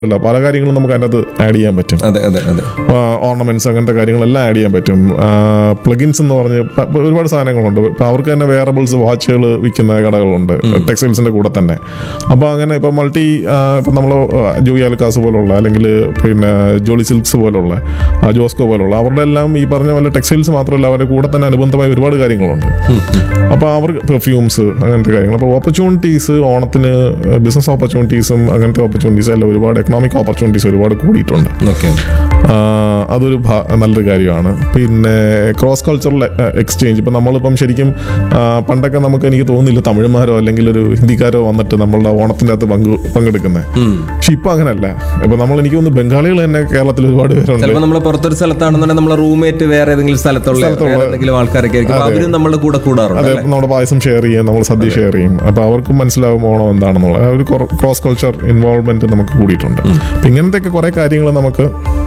അല്ല പല കാര്യങ്ങളും നമുക്ക് അതിനകത്ത് ആഡ് ചെയ്യാൻ പറ്റും അതെ അതെ അതെ ഓർണമെന്റ്സ് അങ്ങനത്തെ കാര്യങ്ങളെല്ലാം ആഡ് ചെയ്യാൻ പറ്റും പ്ലഗിൻസ് എന്ന് പറഞ്ഞ് പ- പ- ഒരുപാട് സാധനങ്ങളുണ്ട് ഇപ്പൊ അവർക്ക് തന്നെ വേറബിൾസ് വാച്ചുകൾ വിൽക്കുന്ന കടകളുണ്ട് ടെക്സ്റ്റൈൽസിന്റെ കൂടെ തന്നെ അപ്പോൾ അങ്ങനെ ഇപ്പൊ മൾട്ടി ഇപ്പൊ നമ്മൾ ജോയി അൽക്കാസ് പോലുള്ള അല്ലെങ്കിൽ പിന്നെ ജോളി സിൽക്സ് പോലുള്ള ആ, ജോസ്കോ പോലുള്ള അവരുടെ എല്ലാം ഈ പറഞ്ഞ പോലെ ടെക്സ്റ്റൈൽസ് മാത്രമല്ല അവരുടെ കൂടെ തന്നെ അനുബന്ധമായ ഒരുപാട് കാര്യങ്ങളുണ്ട് അപ്പോൾ അവർക്ക് പെർഫ്യൂംസ് അങ്ങനത്തെ കാര്യങ്ങൾ അപ്പോൾ ഓപ്പർച്യൂണിറ്റീസ് ഓണത്തിന് ബിസിനസ് ഓപ്പർച്യൂണിറ്റീസും അങ്ങനത്തെ ഓപ്പർച്യൂണിറ്റീസ് എല്ലാം ഒരുപാട് എക്കണോമിക് ഓപ്പർച്യൂണിറ്റീസ് ഒരുപാട് കൂടിയിട്ടുണ്ട് ഓക്കെ ആ, അതൊരു ഭ- നല്ലൊരു കാര്യമാണ് പിന്നെ ക്രോസ് കൾച്ചറൽ എക്സ്ചേഞ്ച് ഇപ്പം നമ്മളിപ്പം ശരിക്കും ആ, പണ്ടൊക്കെ നമുക്ക് എനിക്ക് തോന്നുന്നില്ല തമിഴന്മാരോ അല്ലെങ്കിൽ ഒരു ഹിന്ദിക്കാരോ വന്നിട്ട് നമ്മളുടെ ഓണത്തിൻ്റെ അകത്ത് പങ്കു പങ്കെടുക്കുന്നത് പക്ഷെ ഇപ്പം അങ്ങനല്ല ഇപ്പം നമ്മൾ എനിക്ക് തോന്നുന്നു ബംഗാളികൾ തന്നെ കേരളത്തിൽ ഒരുപാട് പേരുണ്ട് ചിലപ്പോൾ നമ്മൾ പുറത്തൊരു സ്ഥലത്താണെന്നുണ്ടെങ്കിൽ നമ്മളെ റൂംമേറ്റ് വേറെ ഏതെങ്കിലും സ്ഥലത്തുള്ള സ്ഥലത്തുള്ള- വേറെ ഏതെങ്കിലും ആൾക്കാരൊക്കെ ആയിരിക്കും അപ്പൊ അവരും നമ്മുടെ കൂടെ കൂടാറുണ്ട് അതെ നമ്മുടെ പായസം ഷെയർ ചെയ്യും നമ്മൾ സദ്യ ഷെയർ ചെയ്യും അപ്പോൾ അവർക്കും മനസ്സിലാവും ഓണം എന്താണെന്നുള്ളത് ആ ഒരു ക്രോസ് കൾച്ചർ ഇൻവോൾവ്മെന്റ് നമുക്ക് കൂടിയിട്ടുണ്ട് അപ്പം ഇങ്ങനത്തെയൊക്കെ കുറേ കാര്യങ്ങൾ നമുക്ക്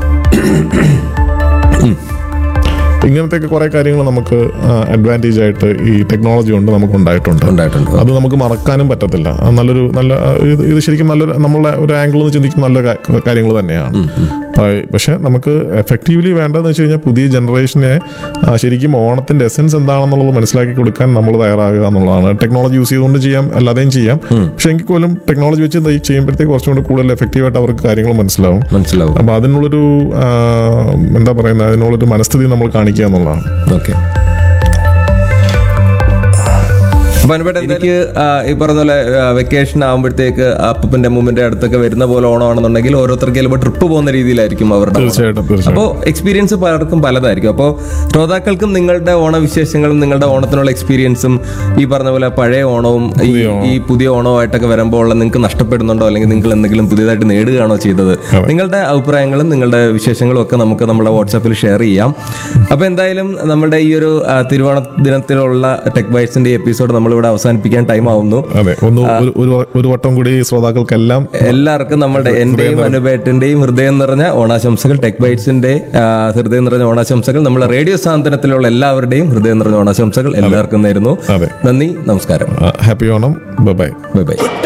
ഇങ്ങനത്തെയൊക്കെ കുറേ കാര്യങ്ങൾ നമുക്ക് അഡ്വാൻറ്റേജ് ആയിട്ട് ഈ ടെക്നോളജി കൊണ്ട് നമുക്ക് ഉണ്ടായിട്ടുണ്ട് ഉണ്ടായിട്ടുണ്ട് അത് നമുക്ക് മറക്കാനും പറ്റത്തില്ല അത് നല്ലൊരു നല്ല ആ, ഇത് ഇത് ശരിക്കും നല്ലൊരു നമ്മളുടെ ഒരു ആംഗിളിൽ നിന്ന് ചിന്തിക്കുന്ന നല്ല കാര്യങ്ങൾ തന്നെയാണ് പ- പക്ഷെ നമുക്ക് എഫക്റ്റീവ്ലി വേണ്ടതെന്ന് വെച്ച് കഴിഞ്ഞാൽ പുതിയ ജനറേഷനെ ആ, ശരിക്കും ഓണത്തിന്റെ എസെൻസ് എന്താണെന്നുള്ളത് മനസ്സിലാക്കി കൊടുക്കാൻ നമ്മൾ തയ്യാറാകുക എന്നുള്ളതാണ് ടെക്നോളജി യൂസ് ചെയ്തുകൊണ്ട് ചെയ്യാം അല്ലാതെയും ചെയ്യാം പക്ഷെ എങ്കിൽ പോലും ടെക്നോളജി വെച്ച് ഇത് ചെയ്യുമ്പോഴത്തേക്ക് കുറച്ചും കൂടി കൂടുതൽ എഫക്റ്റീവായിട്ട് അവർക്ക് കാര്യങ്ങൾ മനസ്സിലാവും മനസ്സിലാവും അപ്പൊ അതിനുള്ളൊരു ആ, എന്താ പറയുന്നത് അതിനുള്ളൊരു മനസ്ഥിതി നമ്മൾ കാണിക്കുക എന്നുള്ളതാണ് ഓക്കെ അപ്പൊ അനുപേട്ട എനിക്ക് ആ, ഈ പറഞ്ഞ പോലെ വെക്കേഷൻ ആകുമ്പോഴത്തേക്ക് അപ്പന്റെ അമ്മൂമ്മന്റെ അടുത്തൊക്കെ വരുന്ന പോലെ ഓണമാണെന്നുണ്ടെങ്കിൽ ഓരോരുത്തർക്ക് ചിലപ്പോൾ ട്രിപ്പ് പോകുന്ന രീതിയിലായിരിക്കും അവരുടെ ഓണം. തീർച്ചയായിട്ടും തീർച്ചയായിട്ടും അപ്പോൾ എക്സ്പീരിയൻസ് പലർക്കും പലതായിരിക്കും അപ്പോൾ ശ്രോതാക്കൾക്കും നിങ്ങളുടെ ഓണവിശേഷങ്ങളും നിങ്ങളുടെ ഓണത്തിനുള്ള എക്സ്പീരിയൻസും ഈ പറഞ്ഞ പോലെ പഴയ ഓണവും ഈ ഈ പുതിയ ഓണവുമായിട്ടൊക്കെ വരുമ്പോൾ ഉള്ള നിങ്ങൾക്ക് നഷ്ടപ്പെടുന്നുണ്ടോ അല്ലെങ്കിൽ നിങ്ങൾ എന്തെങ്കിലും പുതിയതായിട്ട് നേടുകയാണോ ചെയ്തത് നിങ്ങളുടെ അഭിപ്രായങ്ങളും നിങ്ങളുടെ വിശേഷങ്ങളും ഒക്കെ നമുക്ക് നമ്മുടെ വാട്സാപ്പിൽ ഷെയർ ചെയ്യാം അപ്പോൾ എന്തായാലും നമ്മുടെ ഈ ഒരു ആ, തിരുവോണ ദിനത്തിലുള്ള ടെക് ബൈറ്റ്സിന്റെ എപ്പിസോഡ് നമ്മളിവിടെ അവസാനിപ്പിക്കാൻ ടൈം ആവുന്നു അതെ ഒന്ന് ഒരു- ഒരു ഒരു വട്ടം കൂടി ശ്രോതാക്കൾക്കെല്ലാം എല്ലാവർക്കും നമ്മുടെ എന്റെയും അനുപേട്ടന്റെയും ഹൃദയം നിറഞ്ഞ ഓണാശംസകൾ ടെക് ബൈറ്റ്സിന്റെ ആ, ഹൃദയം നിറഞ്ഞ ഓണാശംസകൾ നമ്മുടെ റേഡിയോ സാന്ത്വനത്തിലുള്ള എല്ലാവരുടെയും ഹൃദയം നിറഞ്ഞ ഓണാശംസകൾ എല്ലാവർക്കും നേരുന്നു അതെ നന്ദി നമസ്കാരം happy Onam bye bye by